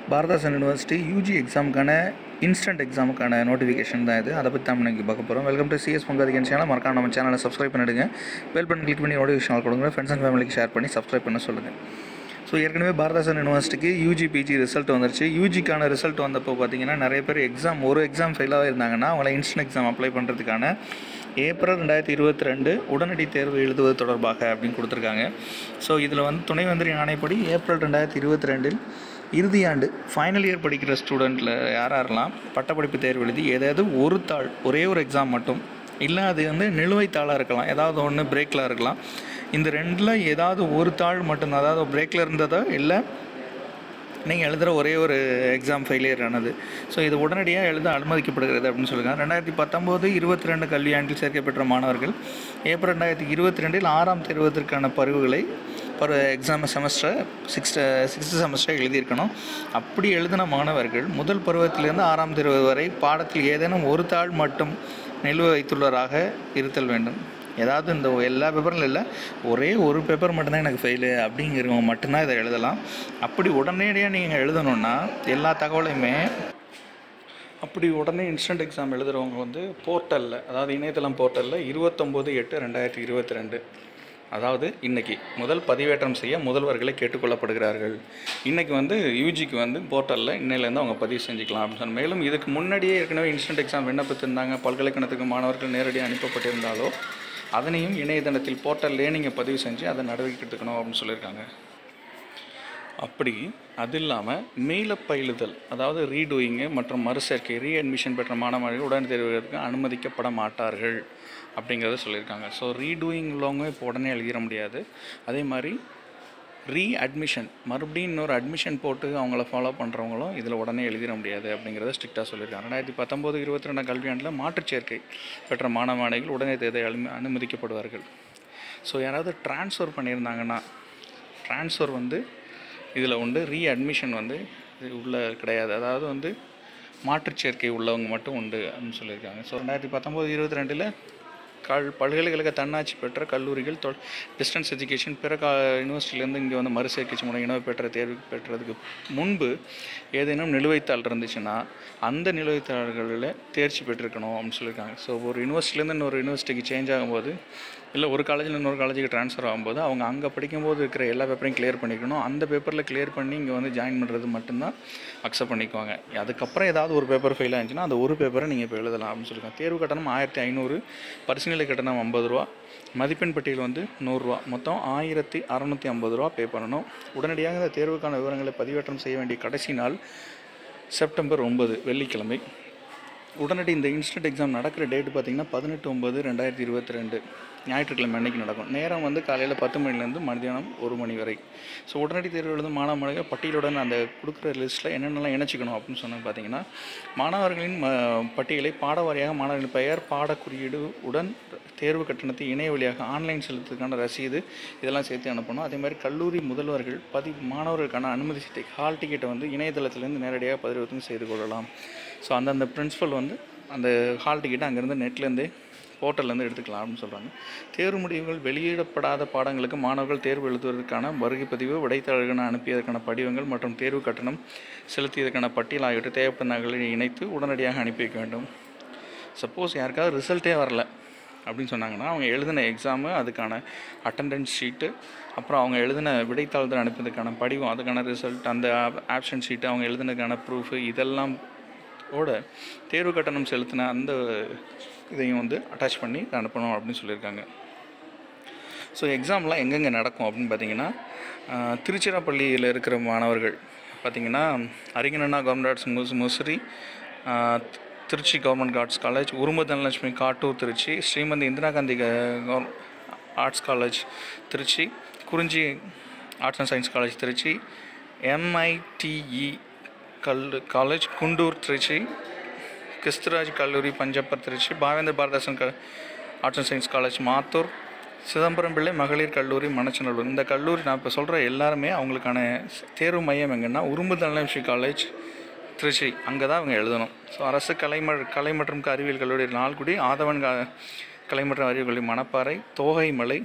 பாரதாசன் university UG எக்ஸாமுக்கான instant எக்ஸாமுக்கான notification தான் இது அதை பற்றி தான் இன்னைக்கு பார்க்க போகிறோம் வெல்கம் டு சிஎஸ் பொங்காதிகன் சேனல் மறக்காம நம்ம சேனலை சப்ஸ்கிரைப் பண்ணிடுங்க பெல் பட்டன் கிளிக் பண்ணி நோட்டிஃபிகேஷன் கொடுங்க ஃப்ரெண்ட்ஸ் அண்ட் ஃபேமிலிக்கு ஷேர் பண்ணி சப்ஸ்கிரைப் பண்ண சொல்லுங்கள் ஸோ ஏற்கனவே பாரதாசன் யூனிவர்சிட்டிக்கு யூஜி பிஜி ரிசல்ட் வந்துருச்சு யூஜிக்கான ரிசல்ட் வந்தப்போ பார்த்தீங்கன்னா நிறைய பேர் எக்ஸாம் ஒரு எக்ஸாம் ஃபெயிலாக இருந்தாங்கன்னா அவங்கள இன்ஸ்டன்ட் எக்ஸாம் அப்ளை பண்ணுறதுக்கான ஏப்ரல் ரெண்டாயிரத்தி இருபத்தி ரெண்டு உடனடி தேர்வு எழுதுவது தொடர்பாக அப்படின்னு கொடுத்துருக்காங்க ஸோ இதில் வந்து துணைவேந்தரி ஆணைப்படி ஏப்ரல் ரெண்டாயிரத்தி இருபத்தி ரெண்டில் இறுதியாண்டு ஃபைனல் இயர் படிக்கிற ஸ்டூடெண்ட்டில் யார் யாரெல்லாம் பட்டப்படிப்பு தேர்வு எழுதி ஏதாவது ஒரு தாள் ஒரே ஒரு எக்ஸாம் மட்டும் இல்லை அது வந்து நிலுவைத் தாளாக இருக்கலாம் ஏதாவது ஒன்று பிரேக்கில் இருக்கலாம் இந்த ரெண்டில் ஏதாவது ஒரு தாள் மட்டும்தான் அதாவது பிரேக்கில் இருந்ததோ இல்லை நீங்கள் எழுதுகிற ஒரே ஒரு எக்ஸாம் ஃபெயிலியர் ஆனது ஸோ இது உடனடியாக எழுத அனுமதிக்கப்படுகிறது அப்படின்னு சொல்லுங்கள் ரெண்டாயிரத்தி பத்தொம்போது இருபத்தி ரெண்டு கல்வியாண்டில் சேர்க்கப்பெற்ற மாணவர்கள் ஏப்ரல் ரெண்டாயிரத்தி இருபத்தி ரெண்டில் ஆறாம் தேர்வதற்கான பருவுகளை பரு exam semester sixth sixth semester எழுதியிருக்கணும் அப்படி எழுதின மாணவர்கள் முதல் பருவத்திலிருந்து ஆறாம் தேர்வு வரை பாடத்தில் ஏதேனும் ஒரு தாள் மட்டும் நிலுவை வைத்துள்ளவராக இருத்தல் வேண்டும் ஏதாவது இந்த எல்லா பேப்பரும் இல்லை ஒரே ஒரு பேப்பர் மட்டும்தான் எனக்கு ஃபெயிலு அப்படிங்கிறவங்க மட்டும்தான் இதை எழுதலாம் அப்படி உடனடியாக நீங்கள் எழுதணுன்னா எல்லா தகவலையுமே அப்படி உடனே இன்ஸ்டன்ட் எக்ஸாம் எழுதுகிறவங்க வந்து போர்ட்டலில் அதாவது இணையதளம் போர்ட்டலில் இருபத்தொம்போது எட்டு ரெண்டாயிரத்தி இருபத்தி ரெண்டு அதாவது இன்னைக்கு முதல் பதிவேற்றம் செய்ய முதல்வர்களை கேட்டுக்கொள்ளப்படுகிறார்கள் இன்றைக்கி வந்து யூஜிக்கு வந்து போர்ட்டலில் இன்னையிலேருந்து அவங்க பதிவு செஞ்சுக்கலாம் அப்படின்னு சொன்ன மேலும் இதுக்கு முன்னாடியே ஏற்கனவே இன்ஸ்டன்ட் எக்ஸாம் விண்ணப்பித்திருந்தாங்க பல்கலைக்கழகத்துக்கு மாணவர்கள் நேரடியாக அனுப்பப்பட்டிருந்தாலோ அதனையும் இணையதளத்தில் போர்ட்டல்லே நீங்கள் பதிவு செஞ்சு அதை நடவடிக்கை எடுத்துக்கணும் அப்படின்னு சொல்லியிருக்காங்க அப்படி அது இல்லாமல் மேல பயிலுதல் அதாவது ரீடூயிங்கு மற்றும் மறுசேர்க்கை ரீஅட்மிஷன் பெற்ற மாணவர்கள் உடனடி தேர்வுகளுக்கு அனுமதிக்கப்பட மாட்டார்கள் அப்படிங்கிறத சொல்லியிருக்காங்க ஸோ ரீடூயிங் உள்ளவங்க இப்போ உடனே எழுதிட முடியாது அதே மாதிரி ரீஅட்மிஷன் மறுபடியும் இன்னொரு அட்மிஷன் போட்டு அவங்கள ஃபாலோ பண்ணுறவங்களும் இதில் உடனே எழுதிட முடியாது அப்படிங்கிறத ஸ்ட்ரிக்டாக சொல்லியிருக்காங்க ரெண்டாயிரத்தி பத்தொம்போது இருபத்தி ரெண்டாம் கல்வியாண்டில் மாற்றுச் சேர்க்கை பெற்ற மாணவ மாணவிகள் உடனே தேர்தல் அனும அனுமதிக்கப்படுவார்கள் ஸோ யாராவது ட்ரான்ஸ்ஃபர் பண்ணியிருந்தாங்கன்னா ட்ரான்ஸ்ஃபர் வந்து இதில் வந்து ரீஅட்மிஷன் வந்து இது உள்ள கிடையாது அதாவது வந்து மாற்றுச் சேர்க்கை உள்ளவங்க மட்டும் உண்டு அப்படின்னு சொல்லியிருக்காங்க ஸோ ரெண்டாயிரத்தி பத்தொம்போது இருபத்தி ரெண்டில் கல் பல்கலைக்கழக தன்னாட்சி பெற்ற கல்லூரிகள் தொ டிஸ்டன்ஸ் எஜுகேஷன் பிற கா யூனிவர்சிட்டியிலேருந்து இங்கே வந்து மறுசேர்க்கை முறை இணைவு பெற்ற தேர்வு பெற்றதுக்கு முன்பு ஏதேனும் நிலுவைத்தாள் இருந்துச்சுன்னா அந்த நிலுவைத்தாள்களில் தேர்ச்சி பெற்றிருக்கணும் அப்படின்னு சொல்லியிருக்காங்க ஸோ ஒரு யூனிவர்சிட்டிலேருந்து இன்னொரு யூனிவர்சிட்டிக்கு சேஞ்ச் ஆகும்போது இல்லை ஒரு காலேஜில் இன்னொரு காலேஜுக்கு ட்ரான்ஸ்ஃபர் ஆகும்போது அவங்க அங்கே படிக்கும்போது இருக்கிற எல்லா பேப்பரையும் கிளியர் பண்ணிக்கணும் அந்த பேப்பரில் கிளியர் பண்ணி இங்கே வந்து ஜாயின் பண்ணுறது மட்டும்தான் அக்செப்ட் பண்ணிக்குவாங்க அதுக்கப்புறம் ஏதாவது ஒரு பேப்பர் ஃபெயில் ஆச்சுன்னா அந்த ஒரு பேப்பரை நீங்கள் இப்போ எழுதலாம் அப்படின்னு சொல்லியிருக்காங்க தேர்வு கட்டணம் ஆயிரத்தி ஐநூறு பரிசீலனை கட்டணம் ஐம்பது ரூபா மதிப்பெண் பட்டியல் வந்து நூறுரூவா மொத்தம் ஆயிரத்தி அறநூற்றி ஐம்பது ரூபா பே பண்ணணும் உடனடியாக இந்த தேர்வுக்கான விவரங்களை பதிவேற்றம் செய்ய வேண்டிய கடைசி நாள் செப்டம்பர் ஒன்பது வெள்ளிக்கிழமை உடனடி இந்த இன்ஸ்டன்ட் எக்ஸாம் நடக்கிற டேட் பார்த்திங்கன்னா பதினெட்டு ஒம்பது ரெண்டாயிரத்தி இருபத்தி ரெண்டு ஞாயிற்றுக்கிழமை அன்னைக்கு நடக்கும் நேரம் வந்து காலையில் பத்து மணிலேருந்து மத்தியானம் ஒரு மணி வரை ஸோ உடனடி தேர்வு எழுதும் மாணவ மாணவிகள் பட்டியலுடன் அந்த கொடுக்குற லிஸ்ட்டில் என்னென்னலாம் இணைச்சிக்கணும் அப்படின்னு சொன்னாங்க பார்த்தீங்கன்னா மாணவர்களின் ம பட்டியலை பாட வாரியாக மாணவர்களின் பெயர் பாட குறியீடு உடன் தேர்வு கட்டணத்தை இணைய வழியாக ஆன்லைன் செலுத்துறதுக்கான ரசீது இதெல்லாம் சேர்த்து அனுப்பணும் அதே மாதிரி கல்லூரி முதல்வர்கள் பதி மாணவர்களுக்கான அனுமதி சீட்டை ஹால் டிக்கெட்டை வந்து இணையதளத்திலேருந்து நேரடியாக பதிவிறக்கம் செய்து கொள்ளலாம் ஸோ அந்தந்த பிரின்சிபல் வந்து அந்த ஹால் டிக்கெட்டை அங்கேருந்து நெட்லேருந்தே போர்ட்டல்லேருந்து எடுத்துக்கலாம் அப்படின்னு சொல்கிறாங்க தேர்வு முடிவுகள் வெளியிடப்படாத பாடங்களுக்கு மாணவர்கள் தேர்வு எழுதுவதற்கான வருகை பதிவு விடைத்தாள்கள் அனுப்பியதற்கான படிவங்கள் மற்றும் தேர்வு கட்டணம் செலுத்தியதற்கான பட்டியல் ஆகியவற்றை தேவைப்பட்ட நகலை இணைத்து உடனடியாக அனுப்பி வைக்க வேண்டும் சப்போஸ் யாருக்காவது ரிசல்ட்டே வரல அப்படின்னு சொன்னாங்கன்னா அவங்க எழுதின எக்ஸாமு அதுக்கான அட்டண்டன்ஸ் ஷீட்டு அப்புறம் அவங்க எழுதின விடைத்தாள்கள் அனுப்பியதுக்கான படிவம் அதுக்கான ரிசல்ட் அந்த ஆப்ஷன் ஷீட்டு அவங்க எழுதினதுக்கான ப்ரூஃபு இதெல்லாம் ஓட தேர்வு கட்டணம் செலுத்தின அந்த இதையும் வந்து அட்டாச் பண்ணி அனுப்பணும் அப்படின்னு சொல்லியிருக்காங்க ஸோ எக்ஸாம்லாம் எங்கெங்கே நடக்கும் அப்படின்னு பார்த்தீங்கன்னா ஆஹ், திருச்சிராப்பள்ளியில் இருக்கிற மாணவர்கள் பார்த்திங்கன்னா அறிஞனண்ணா கவர்மெண்ட் ஆர்ட்ஸ் முஸ் முசிறி ஆஹ், திருச்சி கவர்மெண்ட் ஆர்ட்ஸ் காலேஜ் உரும Dhanalakshmi Kattur Trichy Srimathi Indira Gandhi government arts college Trichy Kurinji arts and science college Trichy MITE கல் காலேஜ் குண்டூர் திருச்சி கிறிஸ்துராஜ் கல்லூரி பஞ்சப்பர் திருச்சி பாவேந்தர் பாரதாசன் க arts and science college Mathur Chidambaram Pillai மகளிர் கல்லூரி மணச்சநல்லூர் இந்த கல்லூரி நான் இப்போ சொல்கிற எல்லாருமே அவங்களுக்கான தேர்வு மையம் எங்கன்னா உரும்பு தனலட்சுமி காலேஜ் திருச்சி அங்கே தான் அவங்க எழுதணும் ஸோ அரசு கலை ம கலை மற்றும் அறிவியல் கல்லூரி நால்குடி ஆதவன் க கலை மற்றும் அறிவியல் கல்லூரி மணப்பாறை தோகைமலை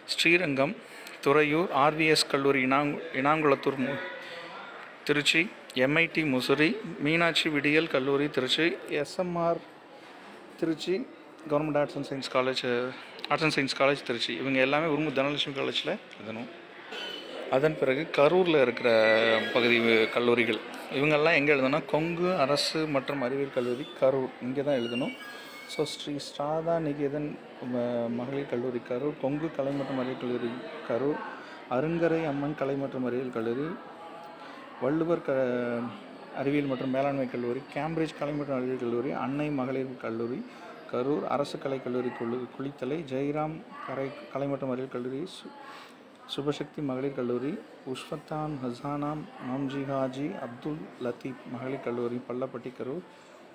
ஸ்ரீரங்கம் துறையூர் ஆர்விஎஸ் கல்லூரி இனாங் இனாங்குளத்தூர் மு- திருச்சி எம்ஐடி முசிறி மீனாட்சி விடியல் கல்லூரி Trichy SMR Trichy government arts and science college arts and science college Trichy இவங்க எல்லாமே உருமு தனலட்சுமி காலேஜில் எழுதணும் அதன் பிறகு கரூரில் இருக்கிற பகுதி கல்லூரிகள் இவங்கெல்லாம் எங்கே எழுதணும்னா கொங்கு அரசு மற்றும் அறிவியல் கல்லூரி கரூர் இங்கே தான் எழுதணும் ஸோ ஸ்ரீ ஸ்ராதா நிகேதன் ம- மகளிர் கல்லூரி கரூர் கொங்கு கலை மற்றும் அறிவியல் கல்லூரி கரூர் அருங்கரை அம்மன் கலை மற்றும் அறிவியல் கல்லூரி வள்ளுவர் க அறிவியல் மற்றும் மேலாண்மை கல்லூரி கேம்பிரிட்ஜ் கலை மற்றும் அறிவியல் கல்லூரி அன்னை மகளிர் கல்லூரி கரூர் அரசு கலைக் கல்லூரி குழு குளித்தலை ஜெயராம் கலை கலை மற்றும் அறிவியல் கல்லூரி சு சுபசக்தி மகளிர் கல்லூரி உஷ்வத்தான் ஹசானாம் நாம்ஜி ஹாஜி அப்துல் லத்தீப் மகளிர் கல்லூரி பள்ளப்பட்டி கரூர்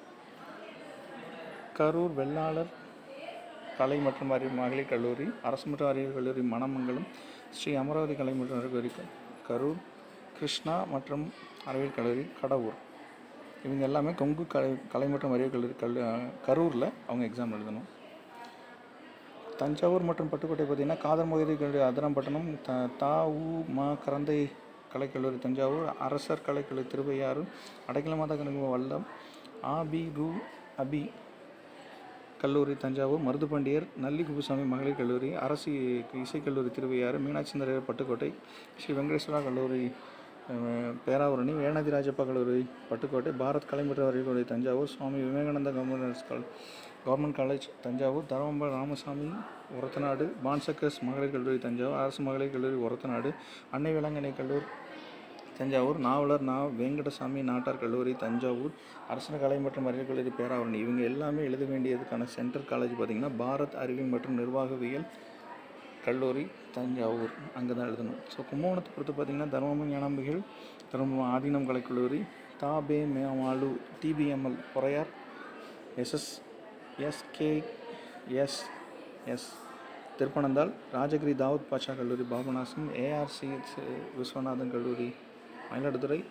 கரூர் வெள்ளாளர் கலை மற்றும் அறிவு மகளிர் கல்லூரி அரசு மற்றும் அறிவியல் கல்லூரி மணமங்கலம் ஸ்ரீ அமராவதி கலை மற்றும் அறிவியல் கல்லூரி க- கரூர் கிருஷ்ணா மற்றும் அறிவியல் கல்லூரி கடவூர் இவங்க எல்லாமே கொங்கு கலை கலை மற்றும் அறிவியல் கல்லூரி கல்லு கரூரில் அவங்க எக்ஸாம் எழுதணும் தஞ்சாவூர் மற்றும் பட்டுக்கோட்டை பார்த்தீங்கன்னா காதர் மொழி கல்லூரி அதிரம்பட்டினம் த தா உ ம கரந்தை கலைக்கல்லூரி தஞ்சாவூர் அரசர் கலைக்கல்லூரி திருவையாறு அடைக்கல மாதா கணக்கு வல்லம் ஆபி ரு அபி கல்லூரி தஞ்சாவூர் மருதுபாண்டியர் நல்லி குப்புசாமி மகளிர் கல்லூரி அரசு இசைக்கல்லூரி திருவையாறு மீனாட்சி சுந்தரர் பட்டுக்கோட்டை ஸ்ரீ வெங்கடேஸ்வரா கல்லூரி அஹ், பேராவூரணி வேணாதி ராஜப்பா கல்லூரி பட்டுக்கோட்டை பாரத் கலை மற்றும் அறிவியல் கல்லூரி தஞ்சாவூர் சுவாமி விவேகானந்தா கவர்மெண்ட் கால் கவர்மெண்ட் காலேஜ் தஞ்சாவூர் தரவம்பல் ராமசாமி ஒரத்தநாடு பான்சக்கஸ் மகளிர் கல்லூரி தஞ்சாவூர் அரசு மகளிர் கல்லூரி ஒரத்தநாடு அன்னை வேளாங்கண்ணி கல்லூரி தஞ்சாவூர் நாவலர் நா வெங்கடசாமி நாட்டார் கல்லூரி தஞ்சாவூர் அரசு கலை மற்றும் அறிவியல் கல்லூரி பேராவரணி இவங்க எல்லாமே எழுத வேண்டியதுக்கான சென்ட்ரல் காலேஜ் பார்த்திங்கன்னா பாரத் அறிவியல் மற்றும் நிர்வாகவியல் கல்லூரி தஞ்சாவூர் அங்கே தான் எழுதணும் ஸோ கும்பகோணத்தை பொறுத்து பார்த்திங்கன்னா தர்மபுரி ஞானாம்பிகள் தர்மபுரம் ஆதீனம் கலைக்கல்லூரி தாபே மேமாலு TBML Poraiyar SS SK S S Thiruppanandal Rajagiri Dawood Basha கல்லூரி பாபநாசம் ஏஆர்சி விஸ்வநாதன் கல்லூரி மயிலாடுதுறை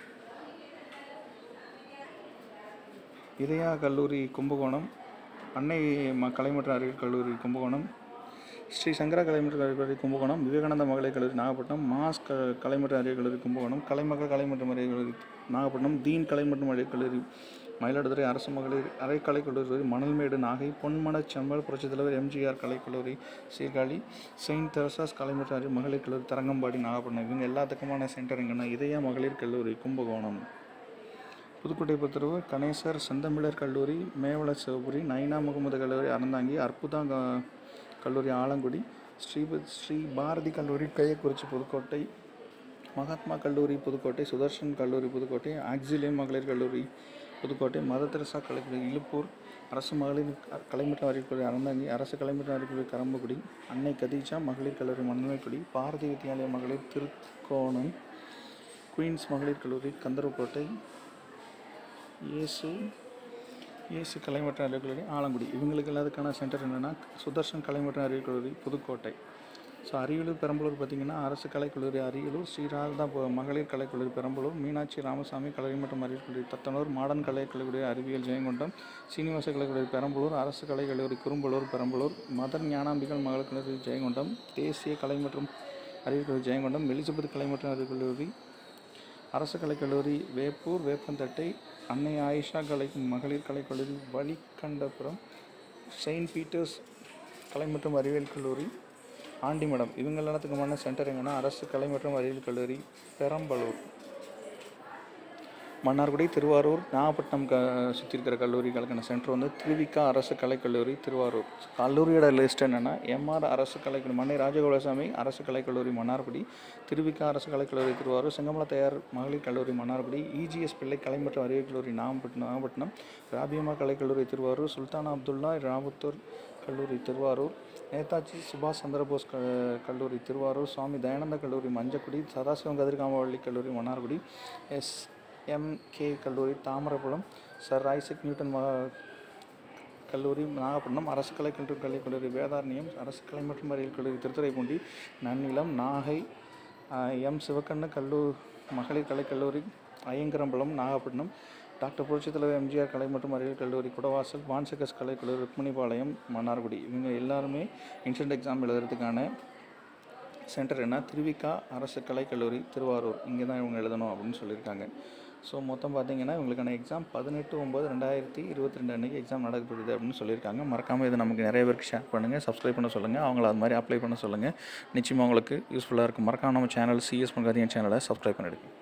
இதயா கல்லூரி கும்பகோணம் அன்னை ம கலை மற்றும் அறிவியல் கல்லூரி கும்பகோணம் ஸ்ரீ சங்கரா கலை மற்றும் அறிவியல் கல்லூரி கும்பகோணம் விவேகானந்தா மகளிர் கல்லூரி நாகப்பட்டினம் மாஸ் க கலை மற்றும் அறிவியல் கல்லூரி கும்பகோணம் கலைமகள் கலை மற்றும் அறிவியல் கல்லூரி நாகப்பட்டினம் தீன் கலை மற்றும் அறிவியல் கல்லூரி மயிலாடுதுறை அரசு மகளிர் அரைக்கலை கல்லூரி மணல்மேடு நாகை பொன்மனச் செம்மல் புரட்சித் தலைவர் எம்ஜிஆர் கலைக்கல்லூரி சீர்காழி செயின்ட் தெரசாஸ் கலை மற்றும் அறிவியல் மகளிர் கல்லூரி தரங்கம்பாடி நாகப்பட்டினம் இவங்க எல்லாத்துக்குமான சென்டர் எங்கன்னா இதய மகளிர் கல்லூரி கும்பகோணம் புதுக்கோட்டை பொறுத்தளவு கணேசர் செந்தமிழர் கல்லூரி மேவல சிவபுரி நைனா முகமது கல்லூரி அறந்தாங்கி அற்புதா க- கல்லூரி ஆலங்குடி ஸ்ரீபத் ஸ்ரீ பாரதி கல்லூரி கையக்குறிச்சி புதுக்கோட்டை மகாத்மா கல்லூரி புதுக்கோட்டை சுதர்ஷன் கல்லூரி புதுக்கோட்டை ஆக்சிலியன் மகளிர் கல்லூரி புதுக்கோட்டை மதர் தெரசா கலைக்கல்லூரி இழுப்பூர் அரசு மகளிர் க- கலை மற்றும் அறிவியல் கல்லூரி அறந்தாங்கி அரசு கலை மற்றும் அறிவியல் கல்லூரி கரம்பக்குடி அன்னை கதீஜா மகளிர் கல்லூரி மணல்மைக்குடி பாரதி வித்யாலயா மகளிர் திருக்கோணம் குயின்ஸ் மகளிர் கல்லூரி கந்தரக்கோட்டை இயேசு இயேசு கலை மற்றும் அறிவியல் கல்லூரி ஆலங்குடி இவங்களுக்கு எல்லாத்துக்கான சென்டர் என்னென்னா சுதர்ஷன் கலை மற்றும் அறிவியல் கல்லூரி புதுக்கோட்டை ஸோ அரியலூர் பெரம்பலூர் பார்த்திங்கன்னா அரசு கலைக்கல்லூரி அரியலூர் ஸ்ரீராதா ப- மகளிர் கலைக்கல்லூரி பெரம்பலூர் மீனாட்சி ராமசாமி கலை மற்றும் அறிவியல் கல்லூரி தத்தனூர் மாடர்ன் கலைக்கல்லூரி அறிவியல் ஜெயங்கொண்டம் சீனிவாச கலைக்கல்லூரி பெரம்பலூர் அரசு கலைக்கல்லூரி குறும்பலூர் பெரம்பலூர் மதர் ஞானாம்பிகள் மகளிர் கல்லூரி ஜெயங்கொண்டம் தேசிய கலை மற்றும் அறிவியல் கல்லூரி ஜெயங்கொண்டம் எலிசபெத் கலை மற்றும் அறிவியல் கல்லூரி அரசு கலைக்கல்லூரி வேப்பூர் வேப்பந்தட்டை அன்னை ஆயிஷா கலை மகளிர் கலைக்கல்லூரி வழிகண்டபுரம் செயின்ட் பீட்டர்ஸ் கலை மற்றும் அறிவியல் கல்லூரி ஆண்டிமடம் இவங்க எல்லாத்துக்குமான சென்டர் எங்கன்னா அரசு கலை மற்றும் அறிவியல் கல்லூரி பெரம்பலூர் மன்னார்குடி திருவாரூர் நாகப்பட்டினம் க சுற்றி இருக்கிற கல்லூரிகளுக்கான சென்டர் வந்து திருவிக்கா அரசு கலைக்கல்லூரி திருவாரூர் கல்லூரியோட லிஸ்ட் என்னென்னா எம்ஆர் அரசு கலைக்கல்லூரி மன்னை ராஜகோலசாமி அரசு கலைக்கல்லூரி மன்னார்குடி திருவிக்கா அரசு கலைக்கல்லூரி திருவாரூர் செங்கமல தயார் மகளிர் கல்லூரி மன்னார்குடி இஜிஎஸ் பிள்ளை கலை மற்றும் அறிவியல் கல்லூரி நாகப்பட்டினம் நாகப்பட்டினம் ராபியம்மா கலைக்கல்லூரி திருவாரூர் சுல்தானா அப்துல்லா ராபுத்தூர் கல்லூரி திருவாரூர் நேதாஜி சுபாஷ் சந்திரபோஸ் க கல்லூரி திருவாரூர் சுவாமி தயானந்த கல்லூரி மஞ்சக்குடி சதாசிவம் கதிர்காமவள்ளி கல்லூரி மன்னார்குடி எஸ் எம்கே கல்லூரி தாமரகுளம் சர் ஐசக் நியூட்டன் மகா கல்லூரி நாகப்பட்டினம் அரசு கலை மற்றும் கலை கல்லூரி வேதாரண்யம் அரசு கலை மற்றும் அறிவியல் கல்லூரி திருத்துறைப்பூண்டி நன்னிலம் நாகை ஆஹ், எம் சிவக்கண்ணு கல்லூ மகளிர் கலைக்கல்லூரி ஐயங்கரம்பலம் நாகப்பட்டினம் டாக்டர் புரட்சித் தலைவர் எம்ஜிஆர் கலை மற்றும் அறிவியல் கல்லூரி குடவாசல் வான்சகஸ் கலைக்கல்லூரி ருக்மணிபாளையம் மன்னார்குடி இவங்க எல்லாருமே இன்ஸ்டன்ட் எக்ஸாம் எழுதுறதுக்கான சென்டர் என்ன திருவிக்கா அரசு கலைக்கல்லூரி திருவாரூர் இங்கே தான் இவங்க எழுதணும் அப்படின்னு சொல்லியிருக்காங்க ஸோ மொத்தம் பார்த்தீங்கன்னா இவங்களுக்கான எக்ஸாம் பதினெட்டு ஒம்பது ரெண்டாயிரத்தி இருபத்தி ரெண்டு அன்றைக்கி எக்ஸாம் நடக்கப்படுது அப்படின்னு சொல்லியிருக்காங்க மறக்காமல் இது நமக்கு நிறைய பேருக்கு ஷேர் பண்ணுங்கள் சப்ஸ்கிரைப் பண்ண சொல்லுங்கள் அவங்கள அது மாதிரி அப்ளை பண்ண சொல்லுங்கள் நிச்சயமாக உங்களுக்கு யூஸ்ஃபுல்லாக இருக்கும் மறக்காம நம்ம சேனல் சிஎஸ் பங்காதியன் சேனலை சப்ஸ்கிரைப் பண்ணிடுங்க